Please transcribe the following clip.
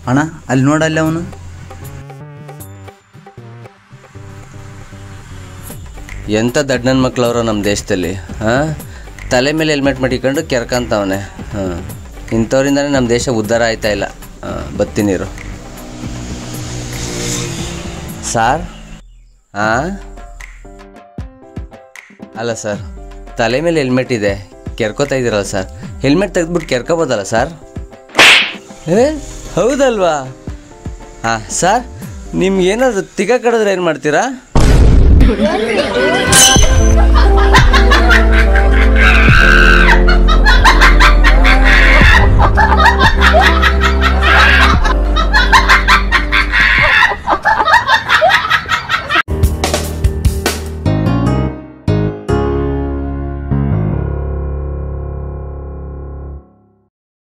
ಅಣ್ಣ ಅಲ್ಲಿ ನೋಡಲ್ಲ ಅವನು ಎಂಥ ದಡ್ಡ ನನ್ನ ಮಕ್ಳವ್ರ ನಮ್ಮ ದೇಶದಲ್ಲಿ ಹಾಂ ತಲೆ ಮೇಲೆ ಹೆಲ್ಮೆಟ್ ಮಡಿಕೊಂಡು ಕೆರ್ಕಂತವನೆ ಹಾಂ ಇಂಥವ್ರಿಂದನೇ ನಮ್ಮ ದೇಶ ಉದ್ಧಾರ ಆಯ್ತಾ ಇಲ್ಲ ಹಾಂ ಬತ್ತೀನಿರು ಸಾರ್ ಹಾಂ ಅಲ್ಲ ಸರ್ ತಲೆ ಮೇಲೆ ಹೆಲ್ಮೆಟ್ ಇದೆ ಕೆರ್ಕೋತಾ ಇದ್ದೀರಲ್ಲ ಸರ್ ಹೆಲ್ಮೆಟ್ ತೆಗೆದ್ಬಿಟ್ಟು ಕೆರ್ಕೋಬೋದಲ್ಲ ಸರ್ ಏ ಹೌದಲ್ವಾ ಹಾಂ ಸರ್ ನಿಮ್ಗೆ ಏನಾದರೂ ತಿಗ ಕಡಿದ್ರೆ ಏನು ಮಾಡ್ತೀರಾ